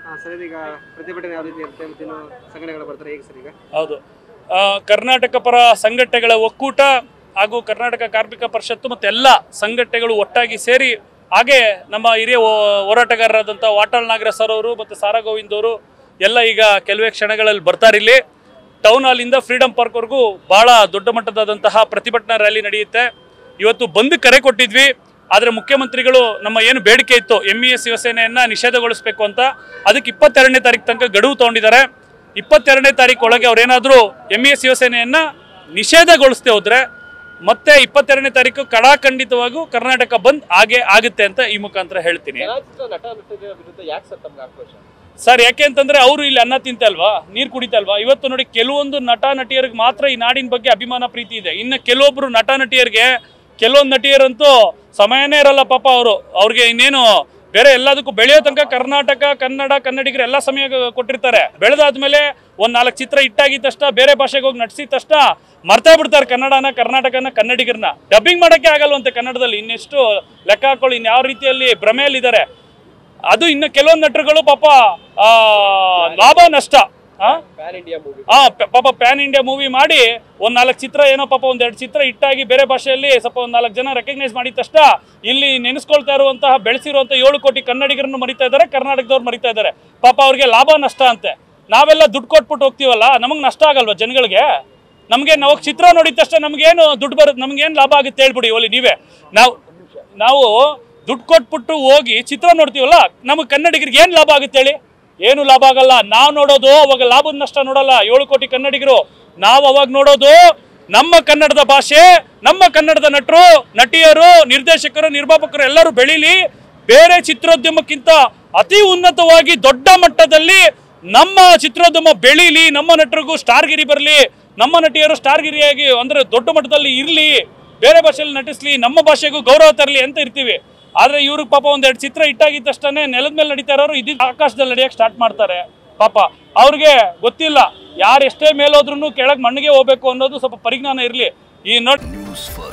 ಹಾ, ಸರ್ ಈಗ ಪ್ರತಿಭಟನೆ ಯಾವ ರೀತಿ ಇರುತ್ತೆ ಮತ್ತೆ ಇನ್ನು ಸಂಘಟನೆಗಳು ಬರ್ತಾರೆ ಹೇಗೆ ಸರ್ ಈಗ ಹೌದು ಆ, ಕರ್ನಾಟಕ ಪರ ಸಂಘಟನೆಗಳ ಒಕ್ಕೂಟ ಹಾಗೂ ಕರ್ನಾಟಕ ಕಾರ್ಮಿಕ ಪರಿಷತ್ತು ಮತ್ತು ಎಲ್ಲ ಸಂಘಟನೆಗಳು ಒಟ್ಟಾಗಿ ಸೇರಿ ಹಾಗೆ ನಮ್ಮ ಹಿರಿಯ ಹೋ- ಹೋರಾಟಗಾರರಾದಂಥ ವಾಟಾಳ್ ನಾಗರಾಜ್ ಸರ್ ಅವರು ಮತ್ತು ಸಾರಾ ಗೋವಿಂದ್ ಅವರು ಎಲ್ಲ ಈಗ ಕೆಲವೇ ಕ್ಷಣಗಳಲ್ಲಿ ಬರ್ತಾರೆ ಇಲ್ಲಿ ಟೌನ್ ಹಾಲಿಂದ ಫ್ರೀಡಮ್ ಪಾರ್ಕ್ವರೆಗೂ ಬಹಳ ದೊಡ್ಡ ಮಟ್ಟದಾದಂತಹ ಪ್ರತಿಭಟನಾ ರ್ಯಾಲಿ ನಡೆಯುತ್ತೆ ಇವತ್ತು ಬಂದ್ ಕರೆ ಕೊಟ್ಟಿದ್ವಿ ಆದರೆ ಮುಖ್ಯಮಂತ್ರಿಗಳು ನಮ್ಮ ಏನು ಬೇಡಿಕೆ ಇತ್ತು ಎಂ ಇ ಎಸ್ ಶಿವಸೇನೆಯನ್ನ ನಿಷೇಧಗೊಳಿಸಬೇಕು ಅಂತ ಅದಕ್ಕೆ ಇಪ್ಪತ್ತೆರಡನೇ ತಾರೀಕು ತನಕ ಗಡುವು ತಗೊಂಡಿದ್ದಾರೆ ಇಪ್ಪತ್ತೆರಡನೇ ತಾರೀಕು ಒಳಗೆ ಅವ್ರೇನಾದರೂ ಎಂ ಇ ಎಸ್ ಶಿವಸೇನೆಯನ್ನ ನಿಷೇಧಗೊಳಿಸದೆ ಹೋದ್ರೆ ಮತ್ತೆ ಇಪ್ಪತ್ತೆರಡನೇ ತಾರೀಕು ಕಡಾಖಂಡಿತವಾಗೂ ಕರ್ನಾಟಕ ಬಂದ್ ಹಾಗೆ ಆಗುತ್ತೆ ಅಂತ ಈ ಮುಖಾಂತರ ಹೇಳ್ತೀನಿ ಚಲನಚಿತ್ರ ನಟ ನಟಿಯರ ವಿರುದ್ಧ ಯಾಕೆ ಸರ್ ತಮ್ಗೆ ಆಕ್ರೋಶ ಸರ್ ಯಾಕೆ ಅಂತಂದ್ರೆ ಅವರು ಇಲ್ಲಿ ಅನ್ನ ತಿಂತಲ್ವಾ ನೀರು ಕುಡಿತಲ್ವಾ ಇವತ್ತು ನೋಡಿ ಕೆಲವೊಂದು ನಟ ನಟಿಯರಿಗೆ ಮಾತ್ರ ಈ ನಾಡಿನ ಬಗ್ಗೆ ಅಭಿಮಾನ ಪ್ರೀತಿ ಇದೆ ಇನ್ನು ಕೆಲವೊಬ್ರು ನಟ ನಟಿಯರಿಗೆ ಕೆಲವೊಂದು ನಟಿಯರಂತೂ ಸಮಯನೇ ಇರಲ್ಲ ಪಾಪ ಅವರು ಅವ್ರಿಗೆ ಇನ್ನೇನು ಬೇರೆ ಎಲ್ಲದಕ್ಕೂ ಬೆಳೆಯೋ ತನಕ ಕರ್ನಾಟಕ ಕನ್ನಡ ಕನ್ನಡಿಗರು ಎಲ್ಲ ಸಮಯ ಕೊಟ್ಟಿರ್ತಾರೆ ಬೆಳೆದಾದ್ಮೇಲೆ ಒಂದ್ ನಾಲ್ಕು ಚಿತ್ರ ಹಿಟ್ಟಾಗಿದ ತಕ್ಷಣ ಬೇರೆ ಭಾಷೆಗೆ ಹೋಗಿ ನಟಿಸಿದ ತಕ್ಷಣ ಮರ್ತಾ ಬಿಡ್ತಾರೆ ಕನ್ನಡನ ಕರ್ನಾಟಕನ ಕನ್ನಡಿಗರನ್ನ ಡಬ್ಬಿಂಗ್ ಮಾಡೋಕ್ಕೆ ಆಗಲ್ವಂತೆ ಕನ್ನಡದಲ್ಲಿ ಇನ್ನೆಷ್ಟು ಲೆಕ್ಕ ಹಾಕೊಳ್ಳಿ ಇನ್ಯಾವ ರೀತಿಯಲ್ಲಿ ಭ್ರಮೆಯಲ್ಲಿದ್ದಾರೆ ಅದು ಇನ್ನು ಕೆಲವೊಂದು ನಟರುಗಳು ಪಾಪ ಆ, ಲಾಭ ನಷ್ಟ ಆ? ಪ್ಯಾನ್ ಇಂಡಿಯಾ ಮೂವಿ ಆ ಪ- ಪಾಪ ಪ್ಯಾನ್ ಇಂಡಿಯಾ ಮೂವಿ ಮಾಡಿ ಒಂದ್ ನಾಲ್ಕು ಚಿತ್ರ ಏನೋ ಪಾಪ ಒಂದ್ ಎರಡು ಚಿತ್ರ ಹಿಟ್ಟಾಗಿ ಬೇರೆ ಭಾಷೆಯಲ್ಲಿ ಸ್ವಲ್ಪ ಒಂದ್ ನಾಲ್ಕು ಜನ ರೆಕಗ್ನೈಸ್ ಮಾಡಿದ ತಕ್ಷಣ ಇಲ್ಲಿ ನೆನೆಸ್ಕೊಳ್ತಾ ಇರುವಂತಹ ಬೆಳೆಸಿರುವಂತಹ ಏಳು ಕೋಟಿ ಕನ್ನಡಿಗರನ್ನು ಮರಿತಾ ಇದ್ದಾರೆ ಕರ್ನಾಟಕದವ್ರು ಮರಿತಾ ಇದ್ದಾರೆ ಪಾಪ ಅವ್ರಿಗೆ ಲಾಭ ನಷ್ಟ ಅಂತೆ ನಾವೆಲ್ಲ ದುಡ್ಡು ಕೊಟ್ಬಿಟ್ಟು ಹೋಗ್ತೀವಲ್ಲ ನಮಗೆ ನಷ್ಟ ಆಗಲ್ವಾ ಜನಗಳಿಗೆ ನಮಗೆ ನಾವು ಚಿತ್ರ ನೋಡಿದ ತಕ್ಷಣ ನಮಗೇನು ದುಡ್ಡು ಬರುತ್ತೆ ನಮಗೇನು ಲಾಭ ಆಗುತ್ತೆ ಹೇಳ್ಬಿಡಿ ಒಲಿ ನೀವೇ ನಾವು ನಾವು ದುಡ್ಡು ಕೊಟ್ಬಿಟ್ಟು ಹೋಗಿ ಚಿತ್ರ ನೋಡ್ತೀವಲ್ಲ ನಮಗೆ ಕನ್ನಡಿಗರಿಗೆ ಏನು ಲಾಭ ಆಗುತ್ತೆ ಹೇಳಿ ಏನು ಲಾಭ ಆಗಲ್ಲ ನಾವು ನೋಡೋದು ಅವಾಗ ಲಾಭದ ನಷ್ಟ ನೋಡಲ್ಲ ಏಳು ಕೋಟಿ ಕನ್ನಡಿಗರು ನಾವು ಅವಾಗ ನೋಡೋದು ನಮ್ಮ ಕನ್ನಡದ ಭಾಷೆ ನಮ್ಮ ಕನ್ನಡದ ನಟರು ನಟಿಯರು ನಿರ್ದೇಶಕರು ನಿರ್ಮಾಪಕರು ಎಲ್ಲರೂ ಬೆಳೀಲಿ ಬೇರೆ ಚಿತ್ರೋದ್ಯಮಕ್ಕಿಂತ ಅತಿ ಉನ್ನತವಾಗಿ ದೊಡ್ಡ ಮಟ್ಟದಲ್ಲಿ ನಮ್ಮ ಚಿತ್ರೋದ್ಯಮ ಬೆಳೀಲಿ ನಮ್ಮ ನಟರಿಗೂ ಸ್ಟಾರ್ಗಿರಿ ಬರಲಿ ನಮ್ಮ ನಟಿಯರು ಸ್ಟಾರ್ಗಿರಿಯಾಗಿ ಅಂದ್ರೆ ದೊಡ್ಡ ಮಟ್ಟದಲ್ಲಿ ಇರಲಿ ಬೇರೆ ಭಾಷೆಯಲ್ಲಿ ನಟಿಸ್ಲಿ ನಮ್ಮ ಭಾಷೆಗೂ ಗೌರವ ತರಲಿ ಅಂತ ಇರ್ತೀವಿ ಆದ್ರೆ ಇವ್ರಿಗೆ ಪಾಪ ಒಂದೆರಡು ಚಿತ್ರ ಇಟ್ಟಾಗಿದ್ದ ತಕ್ಷಣ ನೆಲದ ಮೇಲೆ ನಡೀತಾ ಇರೋರು ಇದ್ದಿದ್ದು ಆಕಾಶದಲ್ಲಿ ನಡೆಯಕ್ಕೆ ಸ್ಟಾರ್ಟ್ ಮಾಡ್ತಾರೆ ಪಾಪ ಅವ್ರಿಗೆ ಗೊತ್ತಿಲ್ಲ ಯಾರು ಎಷ್ಟೇ ಮೇಲೋದ್ರೂ ಕೆಳಗೆ ಮಣ್ಣಿಗೆ ಹೋಗ್ಬೇಕು ಅನ್ನೋದು ಸ್ವಲ್ಪ ಪರಿಜ್ಞಾನ ಇರಲಿ ಈ ನೋಟ್ ನ್ಯೂಸ್ ಫಸ್ಟ್